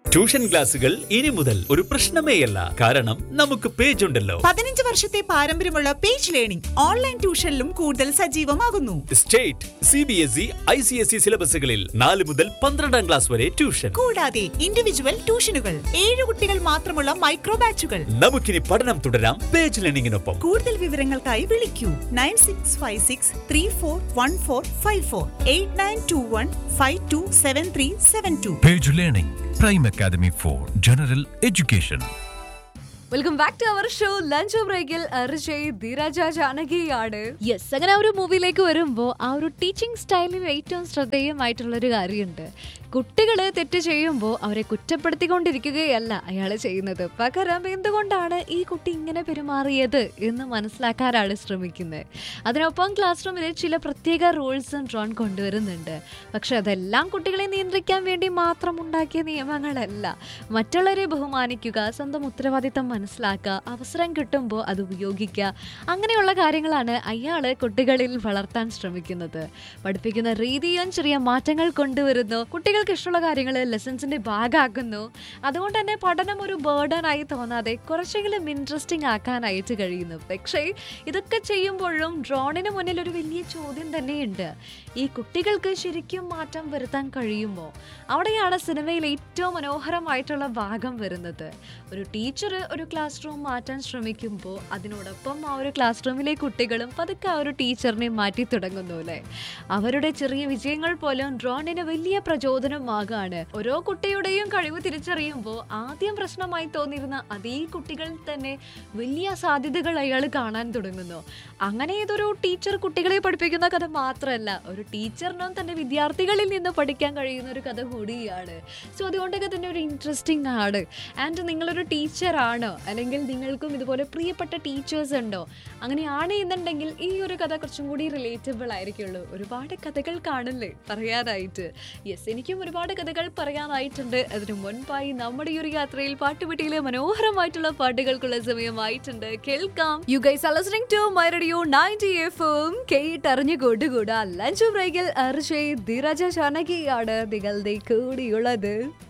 Tuition ക്ലാസുകൾ ഇനി മുതൽ ഒരു പ്രശ്നമേയല്ല കാരണം നമുക്ക് പേജ് ഉണ്ടല്ലോ പതിനഞ്ച് വർഷത്തെ പാരമ്പര്യമുള്ള പേജ് ലേണിംഗ് ഓൺലൈൻ ട്യൂഷനിലും കൂടുതൽ സജീവമാകുന്നു state C B S E I C S E സിലബസുകളിൽ നാല് മുതൽ പന്ത്രണ്ടാം ക്ലാസ് വരെ ട്യൂഷൻ കൂടാതെ ഇൻഡിവിജ്വൽ ട്യൂഷനുകൾ ഏഴ് കുട്ടികൾ മാത്രമുള്ള മൈക്രോ ബാച്ചുകൾ നമുക്കിനി പഠനം തുടരാം പേജ് ലേണിംഗിനൊപ്പം കൂടുതൽ വിവരങ്ങൾക്കായി വിളിക്കൂ nine six five six three four one four five four eight nine two one five two seven three seven two Page Learning, Prime Academy for General Education. Welcome back to our show lunch ബ്രേക്കിൽ Arjay ധീരജ ജാനകിയാണ് yes അങ്ങനെ ആ ഒരു മൂവിയിലേക്ക് വരുമ്പോൾ ആ ഒരു teaching സ്റ്റൈലിൽ ഏറ്റവും ശ്രദ്ധേയമായിട്ടുള്ള ഒരു കാര്യമുണ്ട് കുട്ടികൾ തെറ്റ് ചെയ്യുമ്പോൾ അവരെ കുറ്റപ്പെടുത്തിക്കൊണ്ടിരിക്കുകയല്ല അയാൾ ചെയ്യുന്നത് പകരം എന്തുകൊണ്ടാണ് ഈ കുട്ടി ഇങ്ങനെ പെരുമാറിയത് എന്ന് മനസ്സിലാക്കാനാണ് ശ്രമിക്കുന്നത് അതിനൊപ്പം ക്ലാസ് റൂമിൽ ചില പ്രത്യേക റൂൾസും ഡ്രോൺ കൊണ്ടുവരുന്നുണ്ട് പക്ഷെ അതെല്ലാം കുട്ടികളെ നിയന്ത്രിക്കാൻ വേണ്ടി മാത്രം ഉണ്ടാക്കിയ നിയമങ്ങളല്ല മറ്റുള്ളവരെ ബഹുമാനിക്കുക സ്വന്തം ഉത്തരവാദിത്തം മനസ്സിലാക്കുക അവസരം കിട്ടുമ്പോൾ അത് ഉപയോഗിക്കുക അങ്ങനെയുള്ള കാര്യങ്ങളാണ് അയാൾ കുട്ടികളിൽ വളർത്താൻ ശ്രമിക്കുന്നത് പഠിപ്പിക്കുന്ന രീതിയും ചെറിയ മാറ്റങ്ങൾ കൊണ്ടുവരുന്നു കുട്ടികൾക്ക് ഇഷ്ടമുള്ള കാര്യങ്ങൾ ലെസൺസിന്റെ ഭാഗമാക്കുന്നു അതുകൊണ്ട് തന്നെ പഠനം ഒരു ബേർഡൻ ആയി തോന്നാതെ കുറച്ചെങ്കിലും ഇൻട്രസ്റ്റിംഗ് ആക്കാനായിട്ട് കഴിയുന്നു പക്ഷേ ഇതൊക്കെ ചെയ്യുമ്പോഴും ഡ്രോണിന് മുന്നിൽ ഒരു വലിയ ചോദ്യം തന്നെയുണ്ട് ഈ കുട്ടികൾക്ക് ശരിക്കും മാറ്റം വരുത്താൻ കഴിയുമോ അവിടെയാണ് സിനിമയിൽ ഏറ്റവും മനോഹരമായിട്ടുള്ള ഭാഗം വരുന്നത് ഒരു ടീച്ചർ ഒരു ക്ലാസ് റൂം മാറ്റാൻ ശ്രമിക്കുമ്പോൾ അതിനോടൊപ്പം ആ ഒരു ക്ലാസ് റൂമിലെ കുട്ടികളും പതുക്കെ ആ ഒരു ടീച്ചറിനെ മാറ്റി തുടങ്ങുന്നു അല്ലേ അവരുടെ ചെറിയ വിജയങ്ങൾ പോലും ഡ്രോണിന് വലിയ പ്രചോദനമാകാണ് ഓരോ കുട്ടിയുടെയും കഴിവ് തിരിച്ചറിയുമ്പോൾ ആദ്യം പ്രശ്നമായി തോന്നിയിരുന്ന അതേ കുട്ടികളിൽ തന്നെ വലിയ സാധ്യതകൾ അയാൾ കാണാൻ തുടങ്ങുന്നു അങ്ങനെ ഇതൊരു ടീച്ചർ കുട്ടികളെ പഠിപ്പിക്കുന്ന കഥ മാത്രമല്ല ഒരു ടീച്ചറിനും തന്റെ വിദ്യാർത്ഥികളിൽ നിന്ന് പഠിക്കാൻ കഴിയുന്ന ഒരു കഥ കൂടിയാണ് സോ അതുകൊണ്ടൊക്കെ തന്നെ ഒരു ഇൻട്രസ്റ്റിംഗ് ആണ് ആൻഡ് നിങ്ങളൊരു ടീച്ചറാണോ അല്ലെങ്കിൽ നിങ്ങൾക്കും ഇതുപോലെ പ്രിയപ്പെട്ട ടീച്ചേഴ്സ് ഉണ്ടോ അങ്ങനെയാണ് എന്നുണ്ടെങ്കിൽ ഈ ഒരു കഥ കുറച്ചും കൂടി റിലേറ്റബിൾ ആയിരിക്കുള്ളൂ ഒരുപാട് കഥകൾ കാണില്ലേ പറയാനായിട്ട് യെസ് എനിക്കും ഒരുപാട് കഥകൾ പറയാനായിട്ടുണ്ട് അതിനു മുൻപായി നമ്മുടെ ഈ ഒരു യാത്രയിൽ പാട്ടുപെട്ടിയിലെ മനോഹരമായിട്ടുള്ള പാട്ടുകൾക്കുള്ള സമയമായിട്ടുണ്ട് കേൾക്കാം you guys are listening to my radio 90 എഫും കേട്ടറിഞ്ഞു കൂട്ടുകൂടാ ലഞ്ച് ബ്രേക്കിൽ അർഷയ് ധീരജ ചാനകിയാണ് നിങ്ങളുടെ കൂടിയുള്ളത്